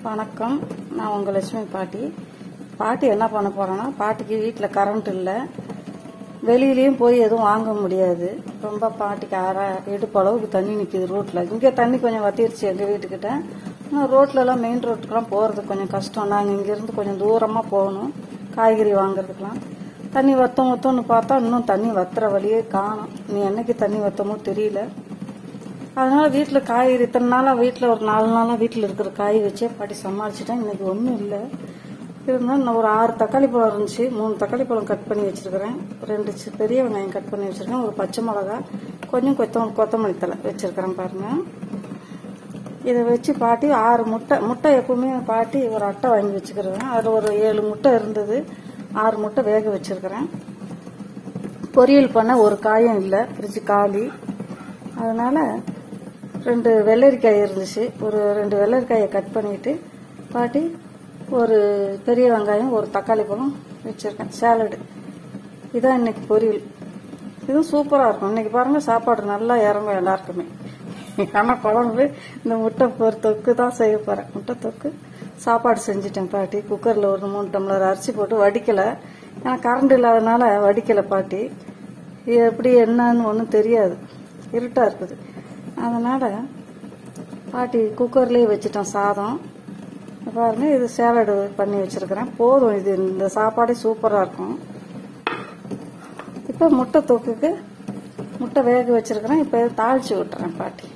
வணக்கம் நான் உங்கள் லட்சுமி பாட்டி பாட்டி என்ன பண்ண போறேன்னா பாட்டிக்கு வீட்டில் கரண்ட் இல்லை வெளியிலயும் போய் எதுவும் வாங்க முடியாது ரொம்ப பாட்டிக்கு அரை இடுப்பு அளவுக்கு தண்ணி நிற்கிது ரோட்டில் இங்கே தண்ணி கொஞ்சம் வத்திருச்சு எங்கள் வீட்டுக்கிட்ட ஆனால் ரோட்லலாம் மெயின் ரோட்டுக்கெல்லாம் போகிறதுக்கு கொஞ்சம் கஷ்டம் நாங்கள் இங்கேருந்து கொஞ்சம் தூரமாக போகணும் காய்கறி வாங்குறதுக்கெல்லாம் தண்ணி வத்தம் வத்தம்னு பார்த்தா இன்னும் தண்ணி வத்துற வழியே காணும் நீ என்னைக்கு தண்ணி வத்தமோ தெரியல அதனால வீட்டில் காய்கறி இத்தனை நாளாக வீட்டில் ஒரு நாலு நாளாக வீட்டில் இருக்கிற காய் வச்சே பாட்டி சமாளிச்சிட்டேன் இன்னைக்கு ஒன்றும் இல்லை இருந்தாலும் நான் ஒரு ஆறு தக்காளி பழம் இருந்துச்சு மூணு தக்காளி பழம் கட் பண்ணி வச்சிருக்கிறேன் ரெண்டு சி- பெரிய வெங்காயம் கட் பண்ணி வச்சிருக்கேன் ஒரு பச்சை மிளகா கொஞ்சம் கொத்த கொத்தமல்லி தலை வச்சிருக்கிறேன் பாருங்க இதை வச்சு பாட்டி ஆறு முட்டை முட்டை எப்பவுமே பாட்டி ஒரு அட்டை வாங்கி வச்சுக்கிறேன் அதில் ஒரு ஏழு முட்டை இருந்தது ஆறு முட்டை வேக வச்சிருக்கிறேன் பொரியல் பண்ண ஒரு காயும் இல்லை ஃப்ரிட்ஜ் காலி அதனால ரெண்டு வெள்ளரிக்காய் இருந்துச்சு ஒரு ரெண்டு வெள்ளரிக்காயை கட் பண்ணிட்டு பாட்டி ஒரு பெரிய வெங்காயம் ஒரு தக்காளி பழம் வச்சிருக்கேன் சாலடு இதான் இன்னைக்கு பொரியல் இதுவும் சூப்பராக இருக்கும் இன்னைக்கு பாருங்க சாப்பாடு நல்லா இறங்கும் எல்லாருக்குமே ஆனால் குழம்பு இந்த முட்டை பொறு தொக்கு தான் செய்ய போறேன் முட்டை தொக்கு சாப்பாடு செஞ்சுட்டேன் பாட்டி குக்கரில் ஒரு மூணு டம்ளர் அரிசி போட்டு வடிக்கலை ஏன்னா கரண்ட் இல்லாதனால வடிக்கலை பாட்டி இது எப்படி என்னன்னு ஒன்றும் தெரியாது இருட்டாக இருக்குது அதனால் பாட்டி குக்கர்லேயே வச்சுட்டேன் சாதம் பாருங்க இது சேலடு பண்ணி வச்சிருக்கிறேன் போதும் இது இந்த சாப்பாடே சூப்பராக இருக்கும் இப்போ முட்டை தொக்குக்கு முட்டை வேக வச்சிருக்கிறேன் இப்போ இதை தாளிச்சு விட்டுறேன் பாட்டி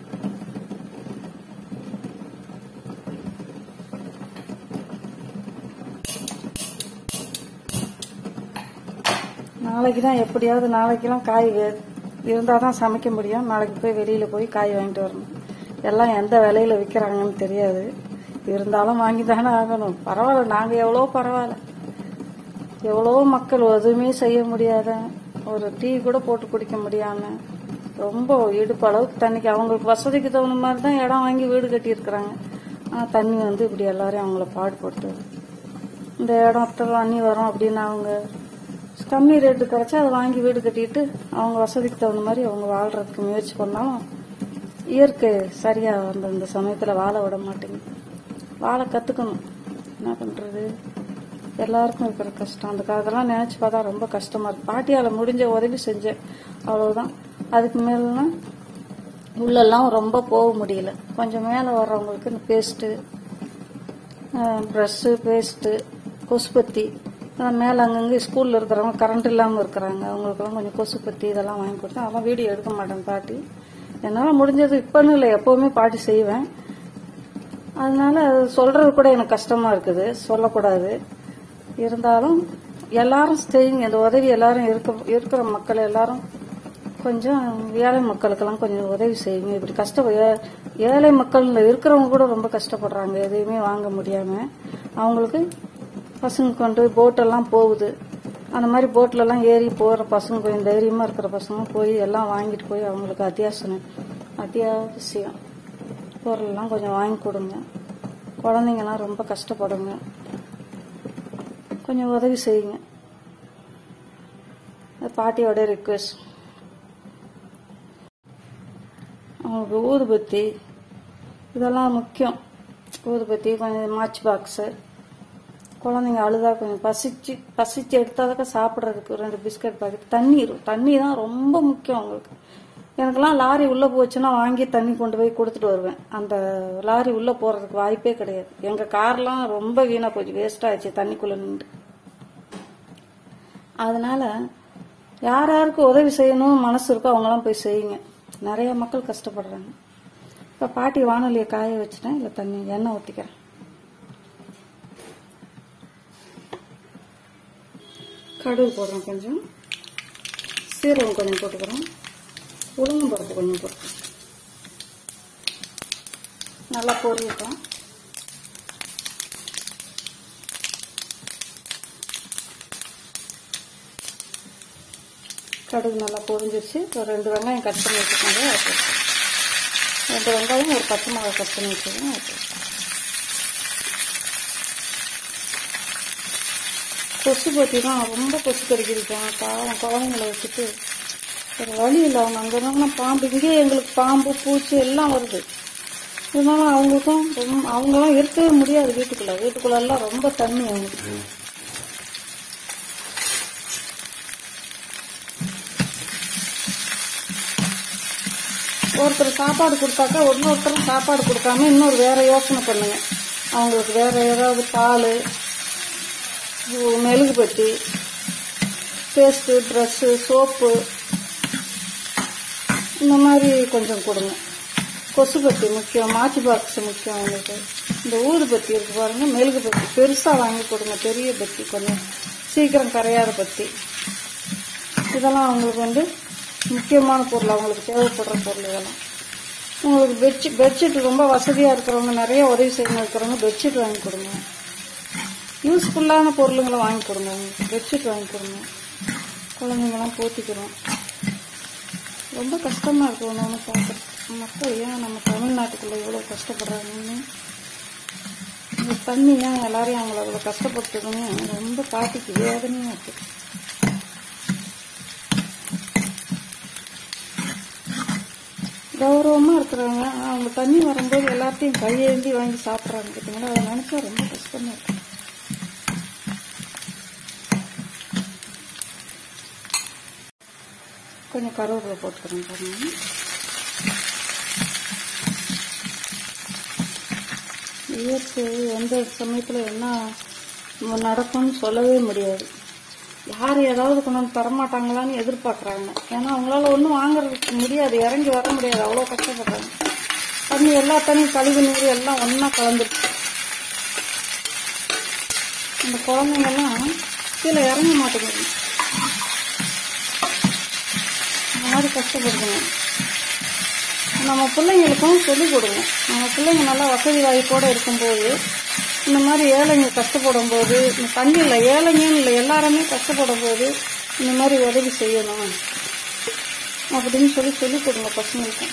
நாளைக்கு தான் எப்படியாவது நாளைக்கெல்லாம் காய் இருந்தால் தான் சமைக்க முடியும் நாளைக்கு போய் வெளியில் போய் காய் வாங்கிட்டு வரணும் எல்லாம் எந்த விலையில விற்கிறாங்கன்னு தெரியாது இருந்தாலும் வாங்கி தானே ஆகணும் பரவாயில்ல நாங்கள் எவ்வளோ பரவாயில்ல எவ்வளோ மக்கள் எதுவுமே செய்ய முடியாத ஒரு டீ கூட போட்டு குடிக்க முடியாம ரொம்ப இடுப்பு அளவுக்கு தண்ணிக்கு அவங்களுக்கு வசதிக்கு தகுந்த மாதிரி தான் இடம் வாங்கி வீடு கட்டியிருக்கிறாங்க ஆனால் தண்ணி வந்து இப்படி எல்லாரையும் அவங்கள பாடுபடுத்துது இந்த இடத்துல தண்ணி வரும் அப்படின்னு அவங்க கம்மி ரேட்டு கிடைச்சா அதை வாங்கி வீடு கட்டிட்டு அவங்க வசதிக்கு தகுந்த மாதிரி அவங்க வாழ்றதுக்கு முயற்சி பண்ணாலும் இயற்கை சரியா அந்த இந்த சமயத்துல வாழ விட மாட்டேங்குது வாழ கத்துக்கணும் என்ன பண்றது எல்லாருக்கும் இருக்கிற கஷ்டம் அந்த அதெல்லாம் நினைச்சு பார்த்தா ரொம்ப கஷ்டமா இருக்கு பாட்டியால முடிஞ்ச உதவி செஞ்சேன் அவ்வளவுதான் அதுக்கு மேலாம் உள்ளெல்லாம் ரொம்ப போக முடியல கொஞ்சம் மேலே வர்றவங்களுக்கு இந்த பேஸ்ட்டு ப்ரஷ்ஷு பேஸ்ட்டு கொசுப்பத்தி அதான் மேலே அங்கங்கே ஸ்கூலில் இருக்கிறவங்க கரண்ட் இல்லாமல் இருக்கிறாங்க அவங்களுக்கெல்லாம் கொஞ்சம் கொசுப்பத்தி இதெல்லாம் வாங்கி கொடுத்தேன் அதெல்லாம் வீடியோ எடுக்க மாட்டேன் பாட்டி என்னால் முடிஞ்சது இப்போன்னு இல்லை எப்போவுமே பாட்டி செய்வேன் அதனால அது சொல்றது கூட எனக்கு கஷ்டமா இருக்குது சொல்லக்கூடாது இருந்தாலும் எல்லாரும் செய்யுங்க இந்த உதவி எல்லாரும் இருக்க இருக்கிற மக்கள் எல்லாரும் கொஞ்சம் ஏழை மக்களுக்கெல்லாம் கொஞ்சம் உதவி செய்யுங்க இப்படி கஷ்ட ஏ- ஏழை மக்கள் இருக்கிறவங்க கூட ரொம்ப கஷ்டப்படுறாங்க எதையுமே வாங்க முடியாம அவங்களுக்கு பசங்க கொண்டு போட்டெல்லாம் போகுது அந்த மாதிரி போட்ல எல்லாம் ஏறி போற பசங்க கொஞ்சம் தைரியமா இருக்கிற பசங்க போய் எல்லாம் வாங்கிட்டு போய் அவங்களுக்கு அத்தியாவசியம் அத்தியாவசியம் பொருள்லாம் கொஞ்சம் வாங்கி கொடுங்க குழந்தைங்கலாம் ரொம்ப கஷ்டப்படுங்க கொஞ்சம் உதவி செய்யுங்க அது பாட்டியோட ரிக்வெஸ்ட் அவங்களுக்கு ஊதுபத்தி இதெல்லாம் முக்கியம் ஊதுபத்தி கொஞ்சம் மாச் பாக்ஸு குழந்தைங்க அழுதா கொஞ்சம் பசிச்சு பசிச்சு எடுத்தாதாக்க சாப்பிட்றதுக்கு ரெண்டு பிஸ்கட் பாக்கெட் தண்ணி இரு- தண்ணி தான் ரொம்ப முக்கியம் அவங்களுக்கு எனக்கெல்லாம் லாரி உள்ள போச்சுன்னா வாங்கி தண்ணி கொண்டு போய் கொடுத்துட்டு வருவேன் அந்த லாரி உள்ள போறதுக்கு வாய்ப்பே கிடையாது எங்க கார்லாம் ரொம்ப வீணா போச்சு வேஸ்ட் ஆயிடுச்சு தண்ணிக்குள்ள நின்று அதனால யார் யாருக்கு உதவி செய்யணும் மனசு இருக்கோ அவங்களாம் போய் செய்யுங்க நிறைய மக்கள் கஷ்டப்படுறாங்க இப்ப பாட்டி வானொலியை காய வச்சுட்டேன் இல்ல தண்ணி எண்ணெய் ஊத்திக்கிறேன் கடுகு போடுறோம் கொஞ்சம் சீரகம் கொஞ்சம் போட்டுக்கிறோம் உளுந்தம் பருப்பு கொஞ்சம் போட்டுக்கிறோம் நல்லா பொரியட்டும் கடுகு நல்லா பொரிஞ்சிருச்சு ஒரு ரெண்டு வெங்காயம் கட் பண்ணி வச்சுக்கோங்க அதை போட்டுக்கலாம். ரெண்டு வெங்காயம் ஒரு பச்சை மிளகாய் கட் பண்ணி வச்சுக்கோங்க அதை போட்டுக்கலாம். கொசு பத்தி தான் ரொம்ப கொசு கடிக்கிருக்கேன் பாவம் குழந்தைங்களை வச்சுட்டு ஒரு வழி இல்லை அவங்க அங்கே இருந்தாங்கன்னா பாம்பு இங்கே எங்களுக்கு பாம்பு பூச்சி எல்லாம் வருது இருந்தாலும் அவங்களுக்கும் ரொம்ப அவங்களாம் இருக்கவே முடியாது வீட்டுக்குள்ள வீட்டுக்குள்ள எல்லாம் ரொம்ப தண்ணி அவங்களுக்கு ஒருத்தர் சாப்பாடு கொடுத்தாக்கா இன்னொருத்தரும் சாப்பாடு கொடுக்காம இன்னொரு வேற யோசனை பண்ணுங்க அவங்களுக்கு வேற ஏதாவது பால் மெழுகுபத்தி பேஸ்ட்டு ட்ரெஸ்ஸு சோப்பு இந்த மாதிரி கொஞ்சம் கொடுங்க கொசுபத்தி முக்கியம் மாத்தி பாக்ஸ் முக்கியம் அவங்களுக்கு இந்த ஊதுபத்தி இருக்கு பாருங்க மெழுகுபத்தி பெருசாக வாங்கி கொடுங்க பெரிய பத்தி கொஞ்சம் சீக்கிரம் கரையாத பத்தி இதெல்லாம் அவங்களுக்கு வந்து முக்கியமான பொருள் அவங்களுக்கு தேவைப்படுற பொருள் இதெல்லாம் உங்களுக்கு பெட்ஷீட் பெட்ஷீட் ரொம்ப வசதியாக இருக்கிறவங்க நிறைய உதவி செய்யணும் இருக்கிறவங்க பெட்ஷீட் வாங்கி கொடுங்க யூஸ்ஃபுல்லான பொருளுங்களை வாங்கி கொடுங்க அவங்களுக்கு பெட்ஷீட் வாங்கி கொடுங்க குழந்தைங்களாம் போத்திக்கிறோம் ரொம்ப கஷ்டமாக இருக்கு ஒன்று ஒன்று பார்க்குறது மக்கள் ஏன் நம்ம தமிழ்நாட்டுக்குள்ளே இவ்வளோ கஷ்டப்படுறாங்கன்னு இந்த தண்ணி ஏன் எல்லாரையும் அவங்கள அவ்வளோ கஷ்டப்படுத்துதுன்னு ரொம்ப பாட்டிக்கு வேதனையாக இருக்குது கௌரவமாக இருக்கிறவங்க அவங்க தண்ணி வரும்போது எல்லாத்தையும் கையேந்தி வாங்கி சாப்பிட்றாங்க பார்த்தீங்களா அதை நினச்சா ரொம்ப கஷ்டமாக இருக்கு கொஞ்சம் கருவேப்பிலை போட்டுக்கிறேன் பாருங்க இயற்கை எந்த சமயத்தில் என்ன நடக்கும்னு சொல்லவே முடியாது யார் ஏதாவது கொண்டு வந்து தரமாட்டாங்களான்னு எதிர்பார்க்குறாங்க ஏன்னா அவங்களால ஒன்றும் வாங்குறதுக்கு முடியாது இறங்கி வர முடியாது அவ்வளோ கஷ்டப்படுறாங்க தண்ணி எல்லா தண்ணியும் கழிவு நீர் எல்லாம் ஒன்றா கலந்துருக்கு அந்த குழந்தைங்கெல்லாம் கீழே இறங்க மாட்டேங்குது இந்த மாதிரி கஷ்டப்படுதுங்க நம்ம பிள்ளைங்களுக்கும் சொல்லிக் கொடுங்க நம்ம பிள்ளைங்க நல்லா வசதி வாய்ப்போடு இருக்கும்போது இந்த மாதிரி ஏழைங்க கஷ்டப்படும் போது இந்த தண்ணி இல்லை ஏழைங்கன்னு இல்லை எல்லாருமே கஷ்டப்படும் போது இந்த மாதிரி உதவி செய்யணும் அப்படின்னு சொல்லி சொல்லிக் கொடுங்க பசங்களுக்கும்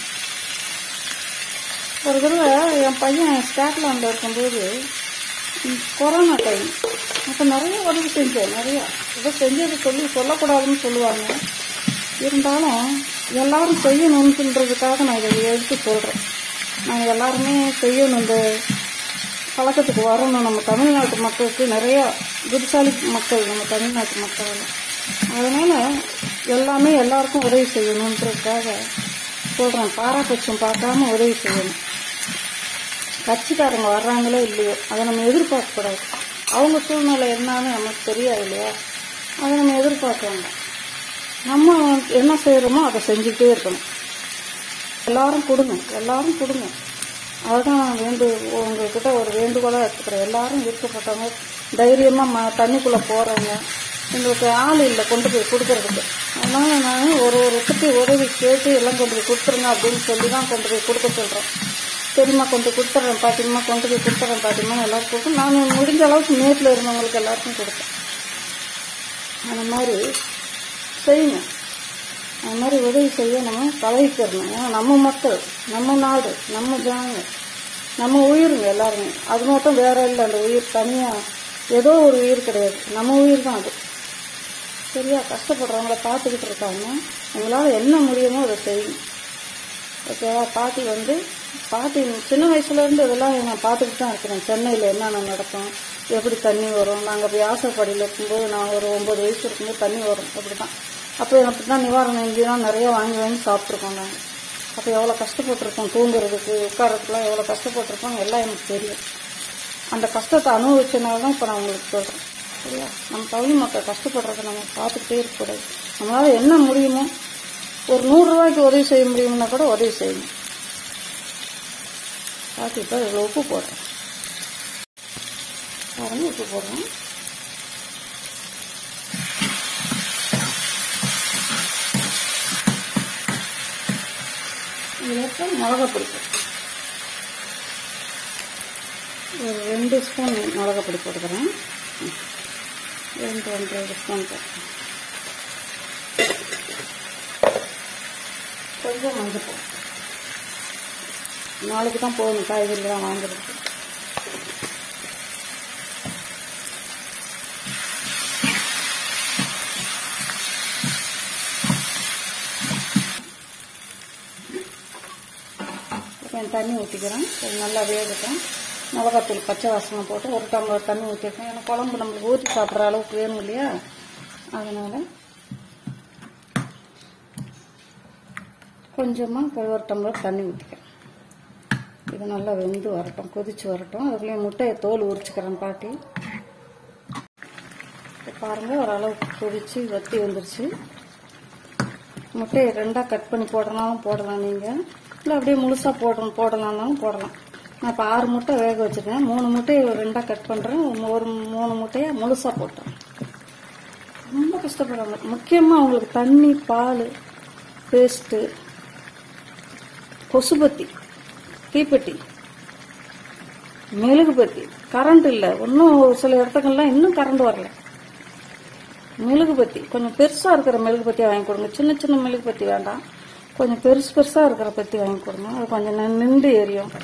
ஒரு தடவை என் பையன் ஸ்காட்லாண்டில் இருக்கும்போது ம், கொரோனா டைம் அப்போ நிறைய உதவி செஞ்சேன் நிறையா ஏதோ செஞ்சது சொல்லி சொல்லக்கூடாதுன்னு சொல்லுவாங்க இருந்தாலும் எல்லாரும் செய்யணுன்றதுக்காக நான் இதை எடுத்து சொல்கிறேன் நாங்கள் எல்லாருமே செய்யணும் இந்த பழக்கத்துக்கு வரணும் நம்ம தமிழ்நாட்டு மக்களுக்கு நிறைய புத்திசாலி மக்கள் நம்ம தமிழ்நாட்டு மக்கள் எல்லாம். அதனால எல்லாமே எல்லாருக்கும் உதவி செய்யணுன்றதுக்காக சொல்கிறேன் பாராபட்சம் பார்க்காம உதவி செய்யணும் கட்சிக்காரங்க வர்றாங்களோ இல்லையோ அதை நம்ம எதிர்பார்க்கக்கூடாது அவங்க சூழ்நிலை என்னன்னு நமக்கு தெரியாது இல்லையா அதை நம்ம எதிர்பார்க்க வேண்டாம் நம்ம என்ன செய்கிறோமோ அதை செஞ்சுக்கிட்டே இருக்கணும் எல்லாரும் கொடுங்க எல்லாரும் கொடுங்க அதுதான் நான் வேண்டு உங்ககிட்ட ஒரு வேண்டுகோளாக எடுத்துக்கிறேன் எல்லாரும் விருப்பப்பட்டவங்க தைரியமாக ம தண்ணிக்குள்ளே போகிறவங்க எங்களுக்கு ஆள் இல்லை கொண்டு போய் கொடுக்கறதுக்கு அதனால நான் ஒரு ஒரு இடத்துக்கு உதவி கேட்டு எல்லாம் கொண்டு போய் கொடுத்துருங்க அப்படின்னு சொல்லி தான் கொண்டு போய் கொடுக்க சொல்கிறேன் சரிம்மா கொண்டு போய் கொடுத்துட்றேன் பாட்டிம்மா கொண்டு போய் கொடுத்துட்றேன் பாட்டிம்மா எல்லாரும் கொடுத்து நான் முடிஞ்ச அளவுக்கு நேரில் இருந்தவங்களுக்கு எல்லாருக்கும் கொடுத்தேன் அந்த மாதிரி செய்யுங்க அது மாதிரி உதவி செய்ய நம்ம பழகிக்கிறணும் ஏன்னா நம்ம மக்கள் நம்ம நாடு நம்ம ஜனங்க நம்ம உயிருங்க எல்லாருமே அது மட்டும் வேற இல்லை அந்த உயிர் தனியாக ஏதோ ஒரு உயிர் கிடையாது நம்ம உயிர் தான் அது சரியா கஷ்டப்படுறவங்கள பார்த்துக்கிட்டு இருக்காங்க உங்களால் என்ன முடியுமோ அதை செய்யுங்க ஓகேவா பாட்டி வந்து பாட்டி சின்ன வயசுல இருந்து இதெல்லாம் நான் பார்த்துக்கிட்டு தான் இருக்கிறேன் சென்னையில் என்னென்ன நடக்கும் எப்படி தண்ணி வரும் நாங்கள் போய் ஆசைப்படியில் இருக்கும்போது நான் ஒரு ஒன்பது வயசு இருக்கும்போது தண்ணி வரும் அப்படி தான் அப்போ அப்படி தான் நிவாரண நிதிலாம் நிறைய வாங்கி வாங்கி சாப்பிட்ருக்கோம் நாங்கள் அப்போ எவ்வளோ கஷ்டப்பட்டிருக்கோம் தூங்குறதுக்கு உட்காரத்துக்குலாம் எவ்வளோ கஷ்டப்பட்டிருக்கோம் எல்லாம் எனக்கு தெரியும் அந்த கஷ்டத்தை அனுபவிச்சனால தான் இப்போ நான் உங்களுக்கு சொல்கிறேன் சரியா நம்ம தமிழ் மக்கள் கஷ்டப்படுறத நம்ம பார்த்துக்கிட்டே இருக்கக்கூடாது நம்மளால் என்ன முடியுமோ ஒரு நூறுரூவாய்க்கு உதவி செய்ய முடியும்னா கூட உதவி செய்யணும் பார்த்துட்டு இவ்வளோ உப்பு போடுறேன் பாருங்க உப்பு போடுறேன் இதில் மிளகா பிடிக்கும் ஒரு ரெண்டு ஸ்பூன் மிளகா பொடி போட்டுக்கிறேன் ம். ரெண்டு ரெண்டு ஸ்பூன் போட்டுக்கிறேன் கொஞ்சம் மஞ்சள் நாளைக்கு தான் போகணும் காய்கறிலாம் வாங்குறதுக்கு என் கொஞ்சம் தண்ணி ஊற்றிக்கிறேன் அது நல்லா வேகட்டும் மிளகாத்தூள் பச்சை வாசனை போட்டு ஒரு டம்ளர் தண்ணி ஊற்றிருக்கேன் ஏன்னா குழம்பு நம்மளுக்கு ஊற்றி சாப்பிட்ற அளவுக்கு வேணும் இல்லையா அதனால் கொஞ்சமாக ஒரு டம்ளர் தண்ணி ஊற்றிக்கிறேன் இது நல்லா வெந்து வரட்டும் கொதிச்சு வரட்டும் அதுக்குள்ளேயே முட்டையை தோல் உரிச்சுக்கிறேன் பாட்டி இப்போ பாருங்கள் ஓரளவுக்கு கொதிச்சு வத்தி வந்துருச்சு முட்டையை ரெண்டாக கட் பண்ணி போடனாலும் போடலாம் நீங்கள் இல்லை அப்படியே முழுசாக போடணும் போடலாம்னாலும் போடலாம் நான் இப்போ ஆறு முட்டை வேக வச்சுருக்கேன் மூணு முட்டையை ஒரு ரெண்டாக கட் பண்ணுறேன் ஒரு மூணு முட்டையை முழுசாக போட்டேன் ரொம்ப கஷ்டப்படுறாங்க முக்கியமாக அவங்களுக்கு தண்ணி பால் பேஸ்ட்டு கொசுபத்தி தீப்பெட்டி மெழுகுபத்தி கரண்ட் இல்லை இன்னும் ஒரு சில இடத்துக்கெல்லாம் இன்னும் கரண்ட் வரல மெழுகுபத்தி கொஞ்சம் பெருசாக இருக்கிற மெழுகுபத்தியை வாங்கி கொடுங்க சின்ன சின்ன மெழுகுபத்தி வேண்டாம் கொஞ்சம் பெருசு பெருசாக இருக்கிற பத்தி வாங்கி கொடுங்க அது கொஞ்சம் நி- நின்று எரியும்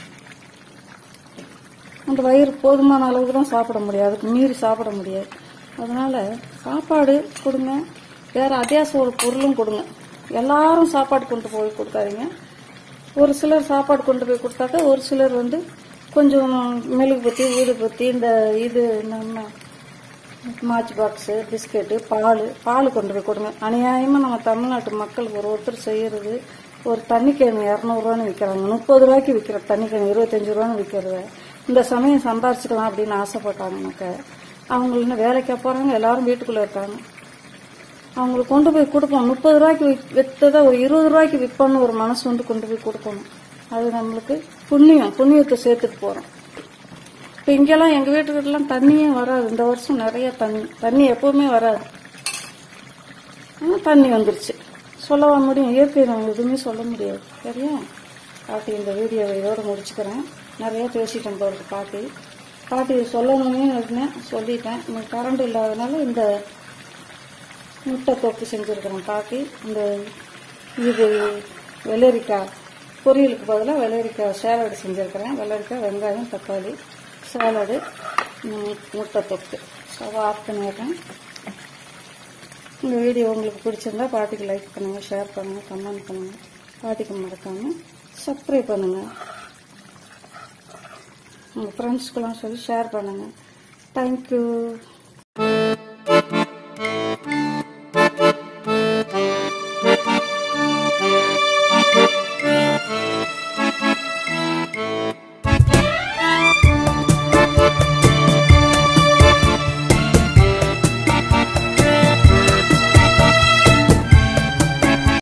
அந்த வயிறு போதுமான அளவுக்கு தான் சாப்பிட முடியாது அதுக்கு மீறி சாப்பிட முடியாது அதனால சாப்பாடு கொடுங்க வேற அத்தியாவசிய ஒரு பொருளும் கொடுங்க எல்லாரும் சாப்பாடு கொண்டு போய் கொடுக்காதீங்க ஒரு சிலர் சாப்பாடு கொண்டு போய் கொடுத்தாக்க ஒரு சிலர் வந்து கொஞ்சம் மெழுகுபத்தி ஊதுபத்தி இந்த இது நம்ம மாச் பாக்ஸு பிஸ்கெட்டு பால் பால் கொண்டு போய் கொடுங்க அநியாயமாக நம்ம தமிழ்நாட்டு மக்களுக்கு ஒரு ஒருத்தர் செய்யறது ஒரு தண்ணி கேணு இரநூறுவான்னு விற்கிறாங்க முப்பது ரூபாய்க்கு விற்கிற தண்ணி கேணு இருபத்தஞ்சு ரூபான்னு விற்கிறத இந்த சமயம் சம்பாரிச்சுக்கலாம் அப்படின்னு ஆசைப்பட்டாங்கனாக்க அவங்க இன்னும் வேலைக்கா போகிறாங்க எல்லாரும் வீட்டுக்குள்ளே இருக்காங்க அவங்களுக்கு கொண்டு போய் கொடுப்போம் முப்பது ரூபாய்க்கு விக்- வித்ததை ஒரு இருபது ரூபாய்க்கு விற்போம்னு ஒரு மனசு வந்து கொண்டு போய் கொடுக்கணும் அது நம்மளுக்கு புண்ணியம் புண்ணியத்தை சேர்த்துட்டு போகிறோம் இப்போ இங்கெல்லாம் எங்கள் வீட்டுக்கிட்டலாம் தண்ணியே வராது இந்த வருஷம் நிறைய தண்ணி தண்ணி எப்பவுமே வராது ஆனால் தண்ணி வந்துருச்சு சொல்லவா முடியும் இயற்கை நம்ம எதுவுமே சொல்ல முடியாது சரியா பாட்டி இந்த வீடியோவை இதோட முடிச்சுக்கிறேன் நிறைய பேசிட்டேன் போகிறது பாட்டி பாட்டி சொல்லணும்னு இருந்தேன் சொல்லிட்டேன் இன்னைக்கு கரண்ட் இல்லாதனால இந்த முட்டை தொக்கு செஞ்சுருக்கிறேன் பாட்டி இந்த இது வெள்ளரிக்காய் பொரியலுக்கு பதிலாக வெள்ளரிக்காய் சேலடு செஞ்சுருக்கிறேன் வெள்ளரிக்காய் வெங்காயம் தக்காளி சேலடு ம், முட்டை தொக்கு ஸ்டவ் ஆஃப் பண்ணிடுறேன் இந்த வீடியோ உங்களுக்கு பிடிச்சிருந்தா பாட்டிக்கு லைக் பண்ணுங்கள் ஷேர் பண்ணுங்கள் கமெண்ட் பண்ணுங்கள் பாட்டிக்கு மறக்காமல் சப்ஸ்கிரைப் பண்ணுங்கள் உங்கள் ஃப்ரெண்ட்ஸ்க்கெல்லாம் சொல்லி ஷேர் பண்ணுங்கள் தேங்க்யூ